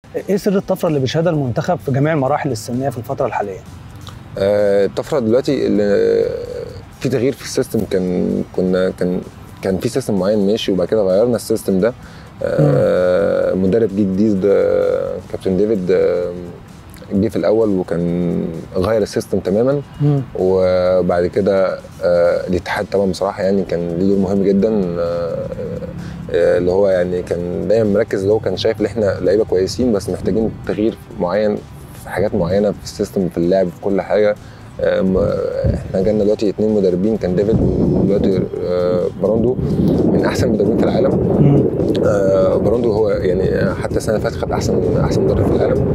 ايه سر الطفره اللي بيشهدها المنتخب في جميع المراحل السنيه في الفتره الحاليه آه، الطفره دلوقتي اللي في تغيير في السيستم كان كنا كان كان في سيستم معين ماشي وبعد كده غيرنا السيستم ده آه، مدرب جديد آه، كابتن ديفيد آه، جه في الاول وكان غير السيستم تماما مم. وبعد كده آه، الاتحاد طبعا بصراحه يعني كان ليه دور مهم جدا آه، آه، اللي هو يعني كان دايما مركز اللي هو كان شايف ان احنا لعيبه كويسين بس محتاجين تغيير معين في حاجات معينه في السيستم في اللعب في كل حاجه آه، م- احنا جالنا دلوقتي اتنين مدربين كان ديفيد ودلوقتي آه، براندو من احسن المدربين في العالم مم. آه، براندو هو يعني حتى السنه اللي فاتت خد احسن احسن مدرب في العالم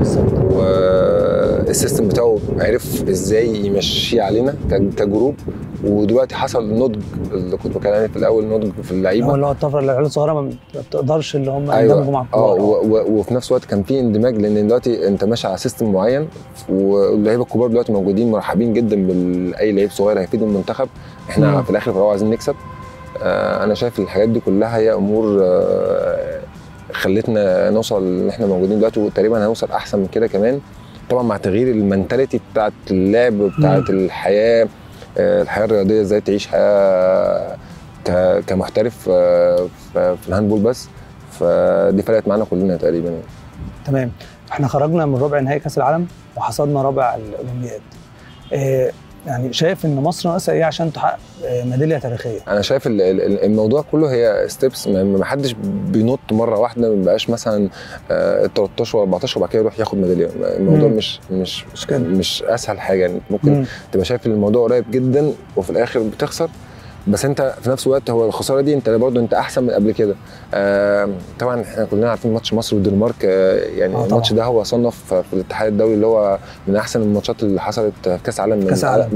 والسيستم بتاعه عرف ازاي يمشيه علينا ك- كجروب ودلوقتي حصل نضج اللي كنت بتكلم عليه في الاول نضج في هو اللعيبه اللي هو الطفره اللي العيال الصغيره ما بتقدرش اللي هم أيوة. يندمجوا مع اه الكبار و- و- وفي نفس الوقت كان في اندماج لان دلوقتي انت ماشي على سيستم معين واللعيبه الكبار دلوقتي موجودين مرحبين جدا باي لعيب صغير هيفيد المنتخب احنا مم. في الاخر في الأول عايزين نكسب آه انا شايف الحاجات دي كلها هي امور آه خلتنا نوصل اللي احنا موجودين دلوقتي وتقريبا هنوصل احسن من كده كمان طبعا مع تغيير المنتاليتي بتاعت اللعب بتاعت الحياه آه الحياه الرياضيه ازاي تعيش حياه ك- كمحترف آه، في في الهاندبول بس فدي فرقت معانا كلنا تقريبا يعني. تمام احنا خرجنا من ربع نهائي كاس العالم وحصدنا رابع الاولمبياد إيه يعني شايف ان مصر ناقصه ايه عشان تحقق آه، ميداليه تاريخيه انا شايف ال- ال- الموضوع كله هي ستيبس ما حدش بينط مره واحده ما بيبقاش مثلا آه، 13 و 14 وبعد كده يروح ياخد ميداليه الموضوع مم. مش مش مش كده. مش اسهل حاجه يعني ممكن مم. تبقى شايف ان الموضوع قريب جدا وفي الاخر بتخسر بس انت في نفس الوقت هو الخساره دي انت برضه انت احسن من قبل كده آه طبعا احنا كلنا عارفين ماتش مصر والدنمارك آه يعني آه الماتش طبعاً. ده هو صنف في الاتحاد الدولي اللي هو من احسن الماتشات اللي حصلت في كاس عالم من كأس عالم. من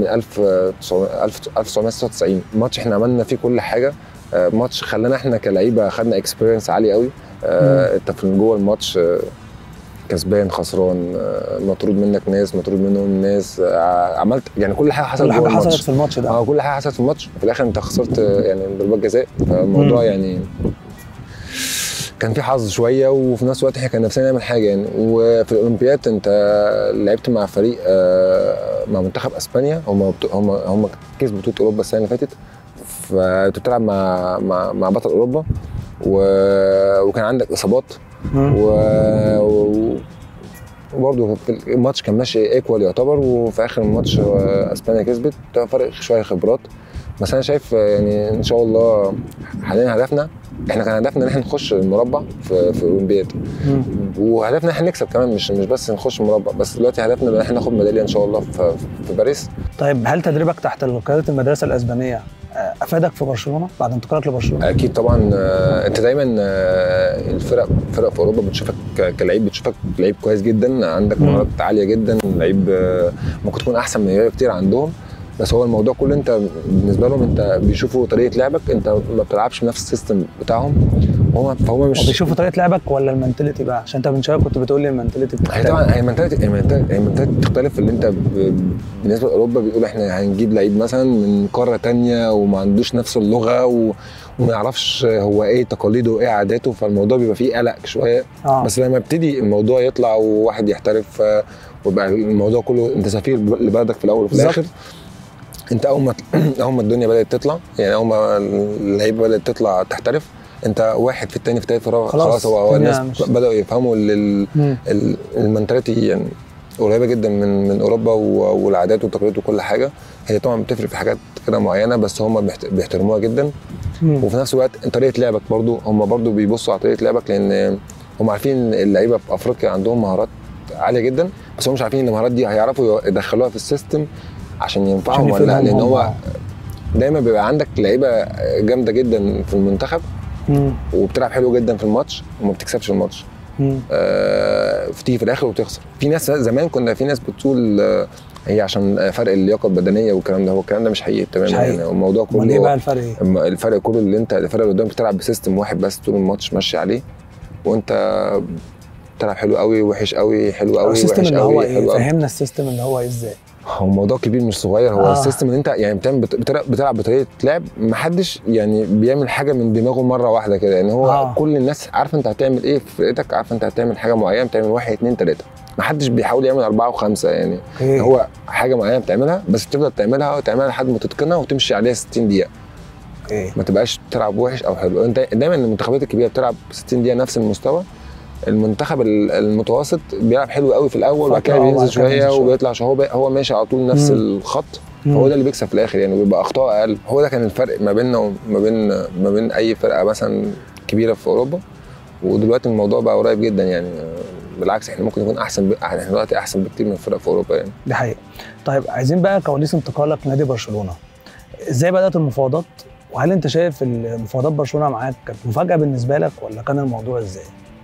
1996 ماتش احنا عملنا فيه كل حاجه آه ماتش خلانا احنا كلعيبه خدنا اكسبيرينس عالي قوي آه انت في جوه الماتش آه كسبان خسران آه، مطرود منك ناس مطرود منهم ناس آه، عملت يعني كل حاجه حصلت كل حاجه جوه حصلت الماتش في الماتش ده اه كل حاجه حصلت في الماتش وفي الاخر انت خسرت آه، يعني ضربات جزاء فالموضوع مم. يعني كان في حظ شويه وفي نفس الوقت احنا كان نفسنا نعمل حاجه يعني وفي الاولمبياد انت لعبت مع فريق آه، مع منتخب اسبانيا هم بتو- هم هم كسبوا بطوله اوروبا السنه اللي فاتت فانت بتلعب مع مع مع بطل اوروبا و... وكان عندك اصابات مم. و... و... وبرضه في الماتش كان ماشي ايكوال يعتبر وفي اخر الماتش آه، اسبانيا كسبت ده فرق شويه خبرات بس انا شايف آه، يعني ان شاء الله حاليا هدفنا احنا كان هدفنا ان احنا نخش المربع في في الاولمبياد مم. وهدفنا ان احنا نكسب كمان مش مش بس نخش المربع بس دلوقتي هدفنا ان احنا ناخد ميداليه ان شاء الله في في باريس طيب هل تدريبك تحت قياده المدرسه الاسبانيه آه، افادك في برشلونه بعد انتقالك لبرشلونه؟ اكيد طبعا آه، انت دايما آه، الفرق فرق في اوروبا بتشوفك ك- كلعيب بتشوفك لعيب كويس جدا عندك مم. مهارات عاليه جدا لعيب آه، ممكن تكون احسن من لعيبه كتير عندهم بس هو الموضوع كله انت بالنسبه لهم انت بيشوفوا طريقه لعبك انت ما بتلعبش بنفس السيستم بتاعهم هو فهو مش وبيشوفوا طريقه لعبك ولا المنتاليتي بقى عشان انت من شويه كنت بتقول لي المنتاليتي هي بتختلف. طبعا هي منتاليتي هي منتاليتي هي منتاليتي بتختلف اللي انت ب... بالنسبه لاوروبا بيقول احنا هنجيب لعيب مثلا من قاره تانية وما عندوش نفس اللغه و... وما يعرفش هو ايه تقاليده وايه عاداته فالموضوع بيبقى فيه قلق شويه اه بس لما يبتدي الموضوع يطلع وواحد يحترف آه، ويبقى الموضوع كله انت سفير لبلدك في الاول وفي بالظبط. الاخر انت اول ما اول ما الدنيا بدات تطلع يعني اول ما اللعيبه بدات تطلع تحترف انت واحد في التاني في التالت في الرابع خلاص، خلاص هو هو الدنيا الناس مش- بداوا يفهموا ال- مم. ال- المنتاليتي يعني قريبه جدا من من اوروبا و- والعادات والتقاليد وكل حاجه هي طبعا بتفرق في حاجات كده معينه بس هم بيحت- بيحترموها جدا مم. وفي نفس الوقت طريقه لعبك برضو هم برضو بيبصوا على طريقه لعبك لان هم عارفين ان اللعيبه في افريقيا عندهم مهارات عاليه جدا بس هم مش عارفين ان المهارات دي هيعرفوا يدخلوها في السيستم عشان ينفعهم ولا لا يفيدهم لان هم. هو دايما بيبقى عندك لعيبه جامده جدا في المنتخب مم. وبتلعب حلو جدا في الماتش وما بتكسبش الماتش مم. آه، بتيجي في الاخر وتخسر في ناس زمان كنا في ناس بتقول آه، هي عشان فرق اللياقه البدنيه والكلام ده هو الكلام ده مش حقيقي تماما مش حقيقي. يعني الموضوع امال ايه كله بقى الفرق ايه؟ اما الفرق كله اللي انت الفرق اللي قدامك بتلعب بسيستم واحد بس طول الماتش ماشي عليه وانت بتلعب حلو قوي وحش قوي حلو قوي السيستم وحش اللي هو قوي ايه؟ حلو قوي فهمنا السيستم اللي هو ايه ازاي؟ هو موضوع كبير مش صغير هو آه. آه. السيستم ان انت يعني بتعمل بت- بتلعب, بتلعب بطريقه لعب ما حدش يعني بيعمل حاجه من دماغه مره واحده كده يعني هو آه. آه. كل الناس عارفه انت هتعمل ايه في فرقتك عارفه انت هتعمل حاجه معينه بتعمل واحد اتنين تلاته ما حدش بيحاول يعمل اربعه وخمسه يعني اوكي هو حاجه معينه بتعملها بس بتفضل تعملها وتعملها لحد ما تتقنها وتمشي عليها 60 دقيقه اوكي ما تبقاش بتلعب وحش او حلو انت دايما المنتخبات الكبيره بتلعب 60 دقيقه نفس المستوى المنتخب ال- المتوسط بيلعب حلو قوي في الاول وبعد فترة كده وبعد بينزل كده شويه بينزل شوية. وبيطلع عشان هو بي- هو ماشي على طول نفس مم. الخط مم. هو ده اللي بيكسب في الاخر يعني وبيبقى اخطاء اقل هو ده كان الفرق ما بيننا وما بين ما بين اي فرقه مثلا كبيره في اوروبا ودلوقتي الموضوع بقى قريب جدا يعني بالعكس احنا ممكن نكون احسن ب... احنا دلوقتي احسن بكتير من الفرق في اوروبا يعني دي حقيقة طيب عايزين بقى كواليس انتقالك لنادي برشلونة ازاي بدأت المفاوضات وهل انت شايف المفاوضات برشلونة معاك كانت مفاجأة بالنسبة لك ولا كان الموضوع ازاي؟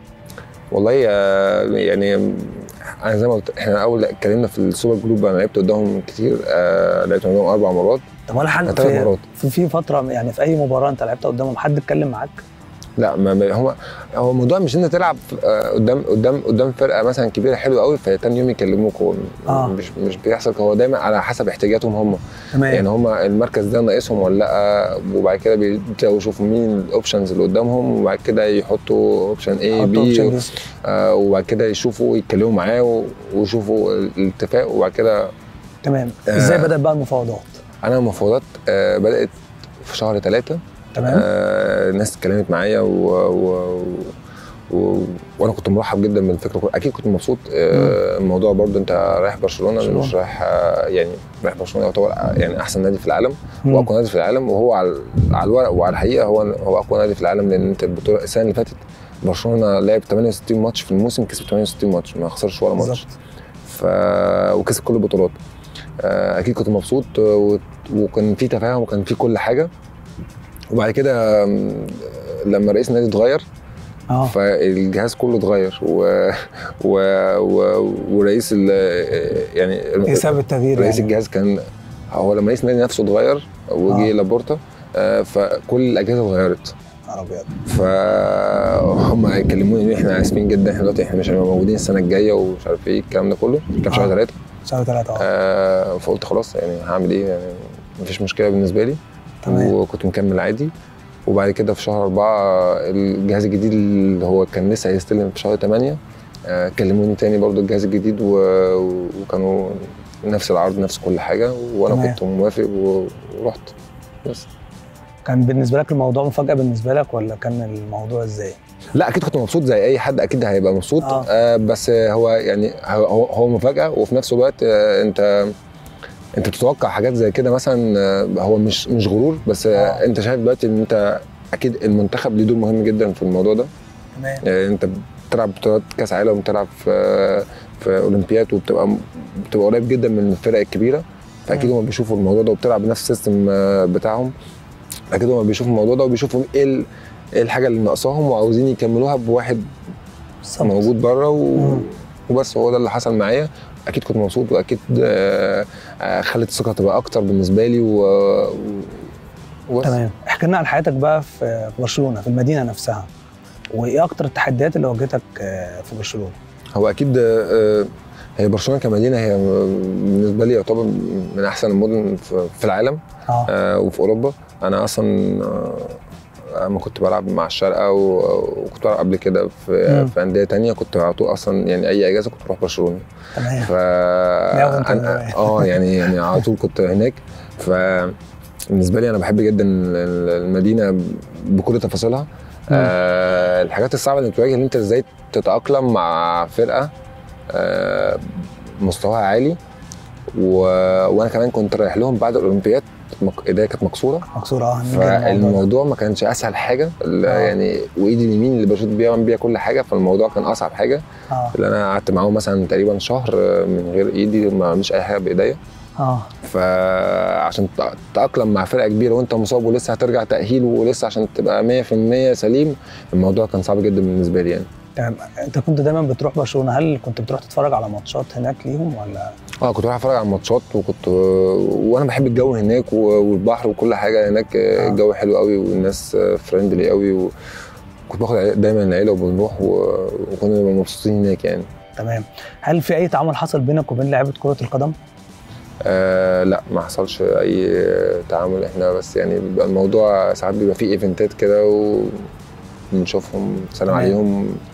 والله آه، يعني انا زي ما قلت احنا اول اتكلمنا في السوبر جروب انا لعبت قدامهم كتير آه لعبت قدامهم اربع مرات طب ولا حد ثلاث في, مرات في في فترة يعني في أي مباراة أنت لعبتها قدامهم حد اتكلم معاك؟ لا ما ما- هو هو الموضوع مش ان انت تلعب آه، قدام قدام قدام فرقه مثلا كبيره حلوه قوي فتاني يوم يكلموك هو آه. مش مش بيحصل هو دايما على حسب احتياجاتهم هم تمام يعني هم المركز ده ناقصهم ولا لا وبعد كده بيبداوا يشوفوا مين الاوبشنز اللي قدامهم وبعد كده يحطوا اوبشن اي حط بي option list. آه وبعد كده يشوفوا يتكلموا معاه و- ويشوفوا الاتفاق وبعد كده تمام آه. ازاي بدأت بقى المفاوضات؟ انا المفاوضات آه بدات في شهر ثلاثة تمام آه الناس اتكلمت معايا و... و... و... وانا كنت مرحب جدا بالفكره اكيد كنت مبسوط آه الموضوع برضو انت رايح برشلونه برشلونة. مش رايح آه يعني رايح برشلونه يعتبر آه، يعني احسن نادي في العالم مم. واقوى نادي في العالم وهو على على الورق وعلى الحقيقه هو هو اقوى نادي في العالم لان انت البطوله السنه اللي فاتت برشلونه لعب 68 ماتش في الموسم كسب 68 ماتش ما خسرش ولا ماتش بالظبط ف وكسب كل البطولات آه، اكيد كنت مبسوط آه، و- وكان في تفاهم وكان في كل حاجه وبعد كده آم، لما رئيس النادي اتغير اه فالجهاز كله اتغير و... و... و... ورئيس ال... يعني ايه سبب التغيير رئيس يعني؟ الجهاز كان هو لما رئيس النادي نفسه اتغير وجه آه. لابورتا آه، فكل الاجهزه اتغيرت نهار ابيض فهم كلموني ان احنا اسفين جدا احنا دلوقتي احنا مش هنبقى موجودين السنه الجايه ومش عارف ايه الكلام ده كله كان في شهر آه. ثلاثه شهر ثلاثة اه آه فقلت خلاص يعني هعمل ايه يعني مفيش مشكله بالنسبه لي تمام وكنت مكمل عادي وبعد كده في شهر أربعة الجهاز الجديد اللي هو كان لسه هيستلم في شهر ثمانية آه كلموني تاني برضو الجهاز الجديد و... وكانوا نفس العرض نفس كل حاجة وأنا تمام. كنت موافق و... ورحت بس كان بالنسبة لك الموضوع مفاجأة بالنسبة لك ولا كان الموضوع ازاي؟ لا اكيد كنت مبسوط زي اي حد اكيد هيبقى مبسوط آه. آه. آه بس هو يعني هو هو مفاجاه وفي نفس الوقت آه انت انت بتتوقع حاجات زي كده مثلا آه هو مش مش غرور بس آه. آه. انت شايف دلوقتي ان انت اكيد المنتخب ليه دور مهم جدا في الموضوع ده تمام يعني انت بتلعب بطولات كاس عالم وبتلعب في في اولمبياد وبتبقى بتبقى قريب جدا من الفرق الكبيره فاكيد مم. هم بيشوفوا الموضوع ده وبتلعب بنفس السيستم آه، بتاعهم اكيد هم بيشوفوا الموضوع ده وبيشوفوا ايه ال- ايه الحاجه اللي ناقصاهم وعاوزين يكملوها بواحد بالظبط. موجود بره و... مم. وبس هو ده اللي حصل معايا اكيد كنت مبسوط واكيد آه، آه، خلت الثقه تبقى اكتر بالنسبه لي و... و... وبس. تمام احكي لنا عن حياتك بقى في في برشلونة في المدينة نفسها وايه اكتر التحديات اللي واجهتك آه، في برشلونة؟ هو اكيد آه، هي برشلونه كمدينه هي بالنسبه لي يعتبر من احسن المدن في في العالم اه آه، وفي اوروبا انا اصلا آه، لما كنت بلعب مع الشارقه و- وكنت بلعب قبل كده في مم. في انديه تانية كنت على طول اصلا يعني اي اجازه كنت بروح برشلونه تمام ف لا، وأنت أنا- صغير. اه يعني يعني على طول كنت هناك ف بالنسبه لي انا بحب جدا المدينه بكل تفاصيلها آه الحاجات الصعبه اللي بتواجه ان انت ازاي تتاقلم مع فرقه آه مستواها عالي و... وانا كمان كنت رايح لهم بعد الاولمبياد مك- ايديا كانت مكسوره مكسورة اه نيجي للموضوع ده. فالموضوع ما كانش اسهل حاجه ال- آه. يعني وايدي اليمين اللي بشوط بيها بعمل بيها كل حاجه فالموضوع كان اصعب حاجه اه اللي انا قعدت معاهم مثلا تقريبا شهر آه، من غير ايدي ما بعملش اي حاجه بايديا اه فعشان تأ- تتاقلم مع فرقه كبيره وانت مصاب ولسه هترجع تاهيل ولسه عشان تبقى 100% سليم الموضوع كان صعب جدا بالنسبه لي يعني تمام انت كنت دايما بتروح برشلونة هل كنت بتروح تتفرج على ماتشات هناك ليهم ولا اه كنت بروح اتفرج على الماتشات وكنت وانا بحب الجو هناك و- والبحر وكل حاجه هناك آه. الجو حلو قوي والناس فريندلي قوي وكنت باخد عي- دايما العيله وبنروح و- وكنا بنبقى مبسوطين هناك يعني تمام هل في اي تعامل حصل بينك وبين لعيبة كرة القدم؟ آه لا ما حصلش اي تعامل احنا بس يعني بيبقى الموضوع ساعات بيبقى فيه ايفنتات كده وبنشوفهم سلام تمام. عليهم